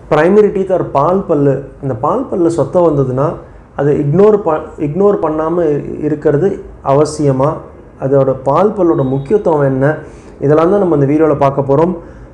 primary teeth R பால் பல்லு அந்த பால் பல்லு சொத்தை வந்ததுன்னா அதை இக்னோர் ப இக்னோர் பண்ணாமல் இருக்கிறது அவசியமாக அதோட பால் பல்லோட முக்கியத்துவம் என்ன இதெல்லாம் தான் நம்ம இந்த வீடியோவில் பார்க்க போகிறோம்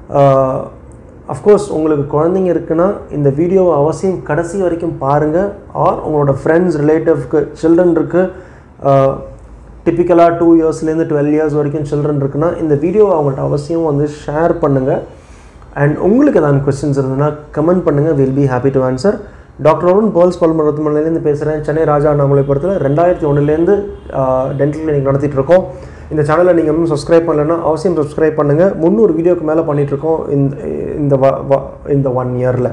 அஃப்கோர்ஸ் உங்களுக்கு குழந்தைங்க இருக்குன்னா இந்த வீடியோவை அவசியம் கடைசி வரைக்கும் பாருங்கள் ஆர் உங்களோட ஃப்ரெண்ட்ஸ் ரிலேட்டிவ்க்கு சில்ட்ரன் இருக்குது டிப்பிக்கலாக டூ இயர்ஸ்லேருந்து டுவெல் இயர்ஸ் வரைக்கும் சில்ட்ரன் இருக்குன்னா இந்த வீடியோவை அவங்கள்ட்ட அவசியம் வந்து ஷேர் பண்ணுங்கள் அண்ட் உங்களுக்கு ஏதாவது கொஸ்டின்ஸ் இருந்ததுன்னா கமெண்ட் பண்ணுங்கள் will be happy to answer doctor Arun Pearls பல் மருத்துவமனையிலேருந்து பேசுகிறேன் சென்னை ராஜா அண்ணாமலைபுரத்தில் ரெண்டாயிரத்தி ஒன்றுலேருந்து டென்டல் கிளினிக் நடத்திட்டு இருக்கோம் இந்த சேனலை நீங்கள் இன்னும் சப்ஸ்கிரைப் பண்ணலைன்னா அவசியம் சப்ஸ்கிரைப் பண்ணுங்கள் முந்நூறு வீடியோக்கு மேலே பண்ணிகிட்ருக்கோம் இந்த இந்த வ வ- இந்த ஒன் இயரில்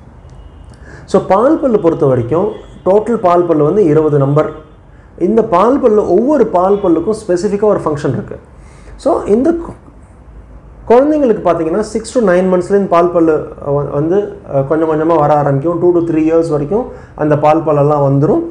ஸோ பால் பல்லு பொறுத்த வரைக்கும் டோட்டல் பால் பல்லு வந்து இருபது நம்பர் இந்த பால் பல்லு ஒவ்வொரு பால் பல்லுக்கும் ஸ்பெசிஃபிக்காக ஒரு ஃபங்க்ஷன் இருக்குது ஸோ இந்த கு- குழந்தைங்களுக்கு பார்த்தீங்கன்னா சிக்ஸ் டு நைன் மந்த்ஸ்லேருந்து பால் பல்லு வ- வந்து அஹ், கொஞ்சம் கொஞ்சமாக வர ஆரம்பிக்கும் டூ டு த்ரீ இயர்ஸ் வரைக்கும் அந்த பால் பல்லெல்லாம் வந்துடும்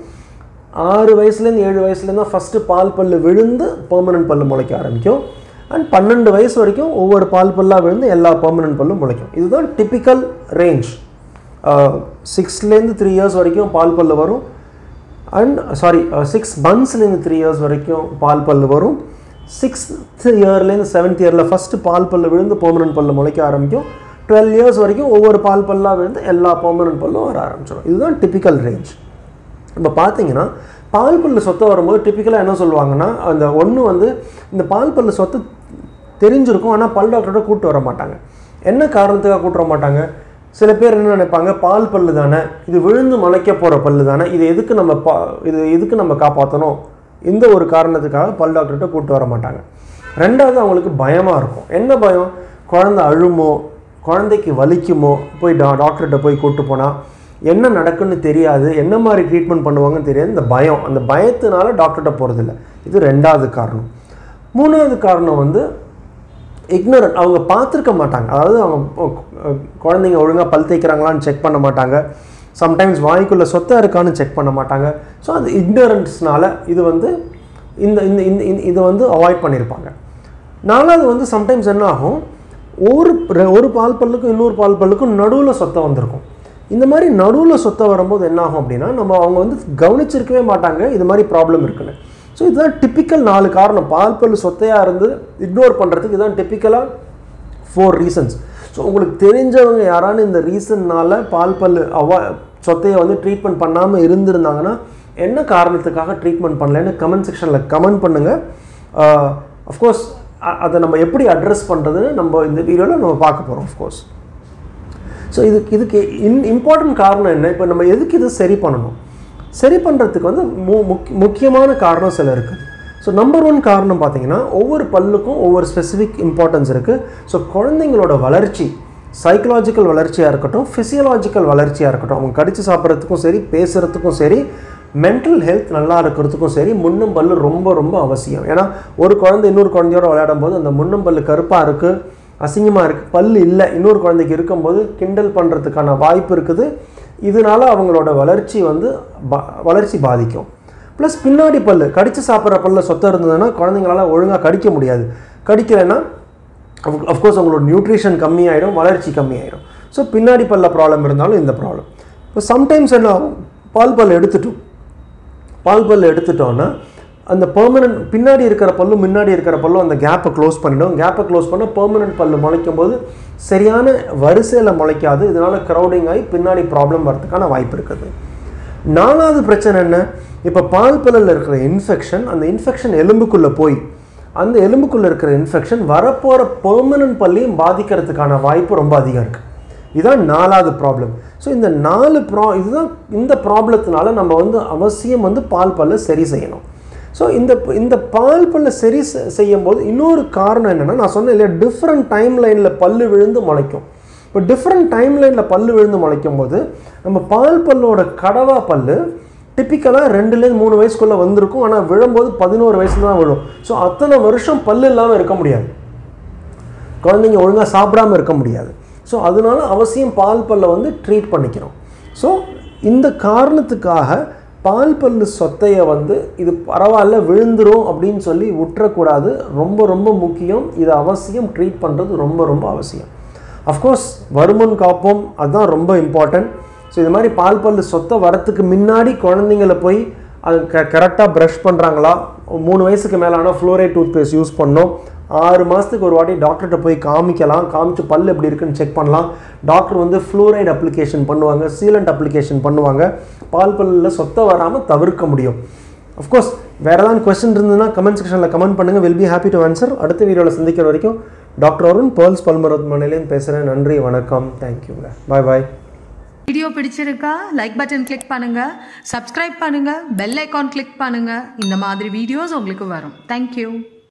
ஆறு வயசுலேருந்து ஏழு வயசுலேருந்து தான் ஃபஸ்ட்டு பால் பல்லு விழுந்து பெர்மனன்ட் பல்லு முளைக்க ஆரம்பிக்கும் அண்ட் பன்னெண்டு வயசு வரைக்கும் ஒவ்வொரு பால் பல்லாக விழுந்து எல்லா பெர்மனன்ட் பல்லும் முளைக்கும் இதுதான் டிப்பிக்கல் ரேஞ்ச் சிக்ஸ்லேருந்து த்ரீ இயர்ஸ் வரைக்கும் பால் பல்லு வரும் அண்ட் சாரி சிக்ஸ் மந்த்ஸ்லேருந்து த்ரீ இயர்ஸ் வரைக்கும் பால் பல்லு வரும் சிக்ஸ்த் இயர்லேருந்து செவன்த் இயரில் ஃபஸ்ட்டு பால் பல்லு விழுந்து பெர்மனன்ட் பல்லு முளைக்க ஆரம்பிக்கும் டுவெல் இயர்ஸ் வரைக்கும் ஒவ்வொரு பால் பல்லாக விழுந்து எல்லா பெர்மனன்ட் பல்லும் வர ஆரம்பிச்சிடும் இதுதான் டிப்பிக்கல் ரேஞ்ச் இப்போ பார்த்தீங்கன்னா பால் பல்லு சொத்தை வரும்போது டிப்பிக்கலாக என்ன சொல்லுவாங்கன்னா அந்த ஒன்று வந்து இந்த பால் பல்லு சொத்து தெரிஞ்சிருக்கும் ஆனால் பல் டாக்டர்கிட்ட கூப்பிட்டு வர மாட்டாங்க என்ன காரணத்துக்காக கூப்பிட்டு வர மாட்டாங்க சில பேர் என்ன நினைப்பாங்க பால் பல்லு தானே இது விழுந்து முளைக்க போகிற பல்லு தானே இது எதுக்கு நம்ம பா இது எதுக்கு நம்ம காப்பாற்றணும் இந்த ஒரு காரணத்துக்காக பல் டாக்டர்கிட்ட கூப்பிட்டு வர மாட்டாங்க ரெண்டாவது அவங்களுக்கு பயமாக இருக்கும் என்ன பயம் குழந்தை அழுமோ குழந்தைக்கு வலிக்குமோ போய் டா டாக்டர்கிட்ட போய் கூப்பிட்டு போனால் என்ன நடக்குன்னு தெரியாது என்ன மாதிரி ட்ரீட்மெண்ட் பண்ணுவாங்கன்னு தெரியாது இந்த பயம் அந்த பயத்தினால டாக்டர்கிட்ட போகிறதில்ல இது ரெண்டாவது காரணம் மூணாவது காரணம் வந்து இக்னோரண்ட் அவங்க பார்த்துருக்க மாட்டாங்க அதாவது அவங்க அஹ், குழந்தைங்க ஒழுங்காக பல் தேய்க்கிறாங்களான்னு செக் பண்ண மாட்டாங்க சம்டைம்ஸ் வாய்க்குள்ளே சொத்தா இருக்கான்னு செக் பண்ண மாட்டாங்க ஸோ அது இக்னோரன்ஸ்னால இது வந்து இந்த இந்த இந்த இந்த- இதை வந்து அவாய்ட் பண்ணியிருப்பாங்க நாலாவது வந்து சம்டைம்ஸ் என்ன ஆகும் ஒரு ரெ- ஒரு பால் பல்லுக்கும் இன்னொரு பால் பல்லுக்கும் நடுவில் சொத்தை வந்திருக்கும் இந்த மாதிரி நடுவில் சொத்தை வரும்போது என்ன ஆகும் அப்படின்னா நம்ம அவங்க வந்து கவனிச்சிருக்கவே மாட்டாங்க இது மாதிரி ப்ராப்ளம் இருக்குன்னு ஸோ இதுதான் டிப்பிக்கல் நாலு காரணம் பால் பல்லு சொத்தையாக இருந்து இக்னோர் பண்ணுறதுக்கு இதுதான் டிப்பிக்கலாக ஃபோர் ரீசன்ஸ் ஸோ உங்களுக்கு தெரிஞ்சவங்க யாரானு இந்த ரீசன்னால பால் பல்லு அவா சொத்தையை வந்து ட்ரீட்மெண்ட் பண்ணாமல் இருந்திருந்தாங்கன்னா என்ன காரணத்துக்காக ட்ரீட்மெண்ட் பண்ணலன்னு கமெண்ட் செக்ஷனில் கமெண்ட் பண்ணுங்கள் அஃப்கோர்ஸ் அதை நம்ம எப்படி அட்ரஸ் பண்ணுறதுன்னு நம்ம இந்த வீடியோவில் நம்ம பார்க்க போகிறோம் அஃப்கோர்ஸ் ஸோ இதுக்கு இதுக்கு இன் இம்பார்ட்டன்ட் காரணம் என்ன இப்போ நம்ம எதுக்கு இது சரி பண்ணணும் சரி பண்ணுறதுக்கு வந்து மு முக்- முக்கியமான காரணம் சில இருக்குது ஸோ நம்பர் ஒன் காரணம் பார்த்தீங்கன்னா ஒவ்வொரு பல்லுக்கும் ஒவ்வொரு ஸ்பெசிஃபிக் இம்பார்ட்டன்ஸ் இருக்குது ஸோ குழந்தைங்களோட வளர்ச்சி சைக்கலாஜிக்கல் வளர்ச்சியாக இருக்கட்டும் ஃபிசியலாஜிக்கல் வளர்ச்சியாக இருக்கட்டும் அவங்க கடிச்சு சாப்பிட்றதுக்கும் சரி பேசுகிறதுக்கும் சரி மென்டல் ஹெல்த் நல்லா இருக்கிறதுக்கும் சரி முன்னும் பல்லு ரொம்ப ரொம்ப அவசியம் ஏன்னா ஒரு குழந்தை இன்னொரு குழந்தையோட விளையாடும் போது அந்த முன்னும் பல்லு கருப்பாக இருக்குது அசிங்கமாக இருக்குது பல்லு இல்லை இன்னொரு குழந்தைக்கு இருக்கும்போது கிண்டல் பண்ணுறதுக்கான வாய்ப்பு இருக்குது இதனால அவங்களோட வளர்ச்சி வந்து பா- வளர்ச்சி பாதிக்கும் ப்ளஸ் பின்னாடி பல்லு கடிச்சு சாப்பிட்ற பல்ல சொத்தை இருந்ததுன்னா குழந்தைங்களால ஒழுங்காக கடிக்க முடியாது கடிக்கலைன்னா அஃப்கோர்ஸ் அவங்களோட நியூட்ரிஷன் கம்மியாயிடும் வளர்ச்சி கம்மியாயிடும் ஸோ பின்னாடி பல்ல ப்ராப்ளம் இருந்தாலும் இந்த ப்ராப்ளம் இப்போ சம்டைம்ஸ் என்ன ஆகும் பால் பல் எடுத்துட்டோம் பால் பல் எடுத்துட்டோன்னா அந்த பெர்மனன்ட் பின்னாடி இருக்கிற பல்லு முன்னாடி இருக்கிற பல்லும் அந்த கேப்பை க்ளோஸ் பண்ணிடும் கேப்பை க்ளோஸ் பண்ண பெர்மனன்ட் பல்லு முளைக்கும் போது சரியான வரிசையில் முளைக்காது இதனால க்ரௌடிங் ஆகி பின்னாடி ப்ராப்ளம் வரதுக்கான வாய்ப்பு இருக்குது நாலாவது பிரச்சனை என்ன இப்போ பால் பல்லில் இருக்கிற இன்ஃபெக்ஷன் அந்த இன்ஃபெக்ஷன் எலும்புக்குள்ளே போய் அந்த எலும்புக்குள்ளே இருக்கிற இன்ஃபெக்ஷன் வரப்போகிற பெர்மனன்ட் பல்லையும் பாதிக்கிறதுக்கான வாய்ப்பு ரொம்ப அதிகம் இருக்குது இதான் நாலாவது ப்ராப்ளம் ஸோ இந்த நாலு ப்ரா இதுதான் இந்த ப்ராப்ளத்தினால நம்ம வந்து அவசியம் வந்து பால் பல்லை சரி செய்யணும் ஸோ இந்த இந்த பால் பல்லை சரி செ- செய்யும் போது இன்னொரு காரணம் என்னென்னா நான் சொன்னேன் இல்லையா டிஃப்ரெண்ட் டைம் லைனில் பல்லு விழுந்து முளைக்கும் இப்போ டிஃப்ரெண்ட் டைம் லைனில் பல்லு விழுந்து முளைக்கும் போது நம்ம பால் பல்லோட கடவா பல்லு டிப்பிக்கலாக ரெண்டுலேருந்து மூணு வயசுக்குள்ளே வந்திருக்கும் ஆனால் விழும்போது பதினோரு வயசுல தான் விழும் ஸோ அத்தனை வருஷம் பல்லு இல்லாமல் இருக்க முடியாது குழந்தைங்க ஒழுங்காக சாப்பிடாம இருக்க முடியாது ஸோ அதனால அவசியம் பால் பல்லை வந்து ட்ரீட் பண்ணிக்கிறோம் ஸோ இந்த காரணத்துக்காக பால் பல்லு சொத்தையை வந்து இது பரவாயில்ல விழுந்துரும் அப்படின்னு சொல்லி விட்டுறக்கூடாது ரொம்ப ரொம்ப முக்கியம் இது அவசியம் ட்ரீட் பண்ணுறது ரொம்ப ரொம்ப அவசியம் அஃப்கோர்ஸ் வருமுன் காப்போம் அதுதான் ரொம்ப இம்பார்ட்டன்ட் ஸோ இது மாதிரி பால் பல்லு சொத்தை வரத்துக்கு முன்னாடி குழந்தைங்கள போய் அது க கரெக்டாக ப்ரஷ் பண்ணுறாங்களா மூணு வயசுக்கு மேலான ஃப்ளோரைட் டூத் பேஸ்ட் யூஸ் பண்ணோம் ஆறு மாதத்துக்கு ஒரு வாட்டி டாக்டர்கிட்ட போய் காமிக்கலாம் காமிச்சு பல் எப்படி இருக்குன்னு செக் பண்ணலாம் டாக்டர் வந்து ஃப்ளூரைட் அப்ளிகேஷன் பண்ணுவாங்க சீலண்ட் அப்ளிகேஷன் பண்ணுவாங்க பால் பல்லில் சொத்தை வராமல் தவிர்க்க முடியும் அஃப்கோர்ஸ் வேறு ஏதாவது கொஸ்டின் இருந்ததுன்னா கமெண்ட் செக்ஷனில் கமெண்ட் பண்ணுங்கள் will be happy to answer அடுத்த வீடியோவில் சந்திக்கிற வரைக்கும் டாக்டர் அருண் பேர்ல்ஸ் பல் மருத்துவமனையிலேருந்து பேசுகிறேன் நன்றி வணக்கம் தேங்க்யூங்க பாய் பாய் வீடியோ பிடிச்சிருக்கா லைக் பட்டன் கிளிக் பண்ணுங்க சப்ஸ்கிரைப் பண்ணுங்க பெல் ஐகான் கிளிக் பண்ணுங்க இந்த மாதிரி வீடியோஸ் உங்களுக்கு வரும் தேங்க்யூ